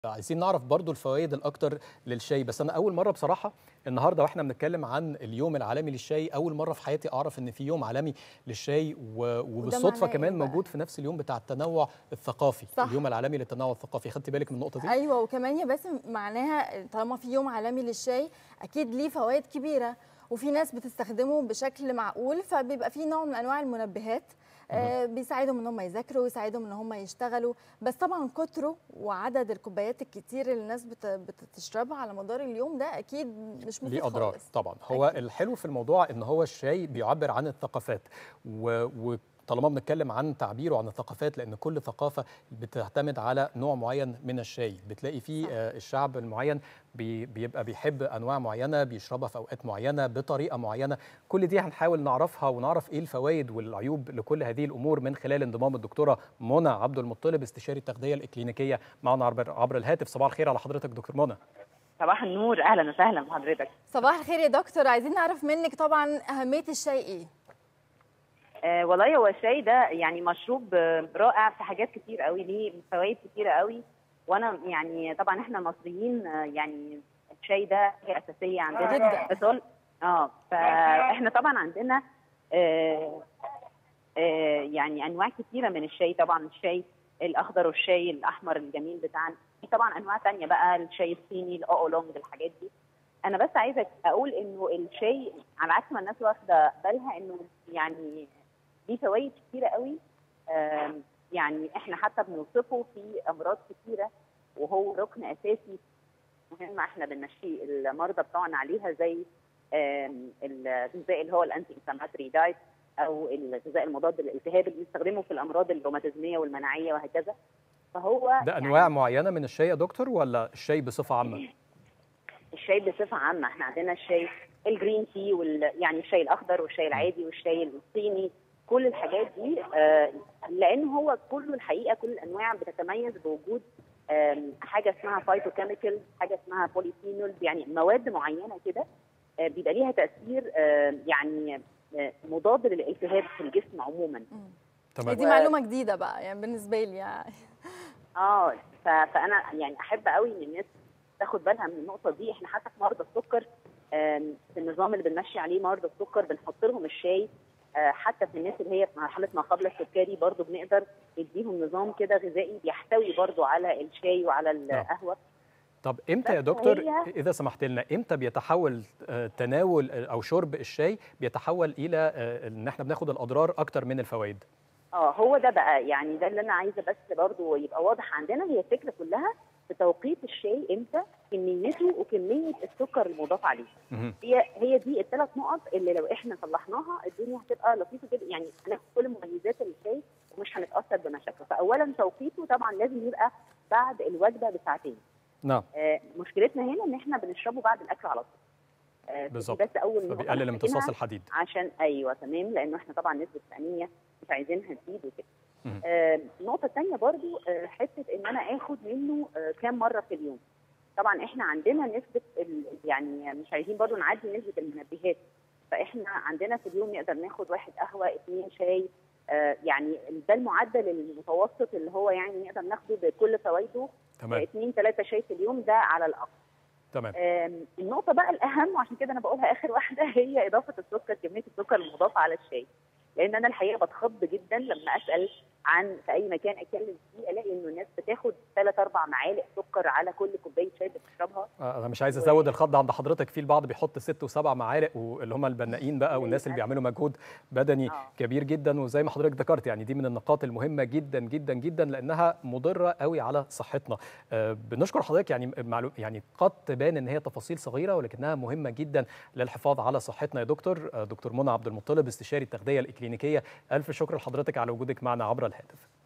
عايزين نعرف برضو الفوائد الاكتر للشاي بس انا اول مره بصراحه النهارده واحنا بنتكلم عن اليوم العالمي للشاي اول مره في حياتي اعرف ان في يوم عالمي للشاي و... وبالصدفه معناه كمان إيه بقى؟ موجود في نفس اليوم بتاع التنوع الثقافي صح. اليوم العالمي للتنوع الثقافي خدتي بالك من النقطه دي ايوه وكمان يا باسم معناها طالما في يوم عالمي للشاي اكيد ليه فوائد كبيره وفي ناس بتستخدمه بشكل معقول فبيبقى في نوع من انواع المنبهات آه بيساعدهم ان هم يذاكروا ويساعدهم ان هم يشتغلوا بس طبعا كتره وعدد الكوبايات الكتير اللي الناس بت- بتشربها على مدار اليوم ده اكيد مش مفيد ليه اضرار خالص. طبعا هو أكيد. الحلو في الموضوع ان هو الشاي بيعبر عن الثقافات و... و... طالما بنتكلم عن تعبيره عن الثقافات لان كل ثقافه بتعتمد على نوع معين من الشاي بتلاقي فيه صح. آه، الشعب المعين بي بيبقى بيحب انواع معينه بيشربها في اوقات معينه بطريقه معينه كل دي هنحاول نعرفها ونعرف ايه الفوائد والعيوب لكل هذه الامور من خلال انضمام الدكتوره منى عبد المطلب استشاري التغذيه الاكلينيكيه معنا عبر عبر الهاتف صباح الخير على حضرتك دكتور منى صباح النور اهلا وسهلا بحضرتك صباح الخير يا دكتور عايزين نعرف منك طبعا اهميه الشاي ايه آه والله هو الشاي ده يعني مشروب آه، رائع في حاجات كتير قوي ليه فوائد كتيره قوي وانا يعني طبعا احنا مصريين آه، يعني الشاي ده حاجه اساسيه عندنا جداً. بس هو اه فاحنا طبعا عندنا آه آه يعني انواع كتيره من الشاي طبعا الشاي الاخضر والشاي الاحمر الجميل بتاعنا في طبعا انواع تانية بقى الشاي الصيني الاولونج الحاجات دي انا بس عايزه اقول انه الشاي على عكس ما الناس واخده بالها انه يعني ليه فوائد كتيره قوي آم، يعني احنا حتى بنوصفه في امراض كتيره وهو ركن اساسي مهم احنا بنمشي المرضى بتوعنا عليها زي آم، الغذاء اللي هو الانتي انفلاماتوري دايت او الغذاء المضاد للالتهاب اللي بنستخدمه في الامراض الروماتيزميه والمناعيه وهكذا فهو ده انواع معينه من الشاي يا دكتور ولا الشاي بصفه عامه الشاي بصفه عامه احنا عندنا الشاي الجرين تي وال يعني الشاي الاخضر والشاي العادي والشاي الصيني كل الحاجات دي آه، لان هو كله الحقيقه كل الانواع بتتميز بوجود آم، حاجه اسمها فايتوكيميكال حاجه اسمها بوليفينول يعني مواد معينه كده آه، بيبقى ليها تاثير آه، يعني آه، مضاد للالتهاب في الجسم عموما تمام دي معلومه جديده بقى يعني بالنسبه لي يعني اه ف- فانا يعني احب قوي ان الناس تاخد بالها من النقطه دي احنا حتى في مرضى السكر آم، في النظام اللي بنمشي عليه مرضى السكر بنحط لهم الشاي آه، حتى في الناس اللي هي في مرحله ما قبل السكري برضو بنقدر نديهم نظام كده غذائي بيحتوي برضو على الشاي وعلى القهوه طب امتى يا بس دكتور هي- اذا سمحت لنا امتى بيتحول آه، تناول آه، او شرب الشاي بيتحول الى آه، ان احنا بناخد الاضرار اكتر من الفوائد اه هو ده بقى يعني ده اللي انا عايزه بس برضو يبقى واضح عندنا هي الفكره كلها في توقيت الشاي امتى كميته وكميه السكر المضاف عليه مهم. هي هي دي الثلاث نقط اللي لو احنا صلحناها الدنيا هتبقى لطيفه جدا يعني هناخد كل مميزات الشاي ومش هنتاثر بمشاكله فاولا توقيته طبعا لازم يبقى بعد الوجبه بساعتين نعم آه مشكلتنا هنا ان احنا بنشربه بعد الاكل على طول آه دي بالظبط. بس اول نقطة فبيقلل امتصاص محتاجينها الحديد عشان ايوه تمام لانه احنا طبعا نسبه الانيميا مش عايزينها تزيد وكده مهم. آه، النقطه الثانيه برضو آه، حته ان انا اخد منه آه، كام مره في اليوم طبعا احنا عندنا نسبه ال- يعني مش عايزين برضو نعدي نسبه المنبهات فاحنا عندنا في اليوم نقدر ناخد واحد قهوه اثنين شاي آه، يعني ده المعدل المتوسط اللي هو يعني نقدر ناخده بكل فوائده تمام اثنين ثلاثه شاي في اليوم ده على الاقل تمام آم، النقطة بقى الأهم وعشان كده أنا بقولها آخر واحدة هي إضافة السكر كمية السكر المضافة على الشاي لأن أنا الحقيقة بتخض جدا لما أسأل عن في أي مكان أتكلم فيه ألاقي إنه الناس بتاخد ثلاث أربع معالق سكر على كل كوباية شاي بتشربها آه، انا مش عايز ازود الخض عند حضرتك في البعض بيحط ست وسبع معالق واللي هم البنائين بقى والناس اللي بيعملوا مجهود بدني آه. كبير جدا وزي ما حضرتك ذكرت يعني دي من النقاط المهمه جدا جدا جدا لانها مضره قوي على صحتنا آه، بنشكر حضرتك يعني معلوم يعني قد تبان ان هي تفاصيل صغيره ولكنها مهمه جدا للحفاظ على صحتنا يا دكتور آه، دكتور منى عبد المطلب استشاري التغذيه الاكلينيكيه الف شكر لحضرتك على وجودك معنا عبر الهاتف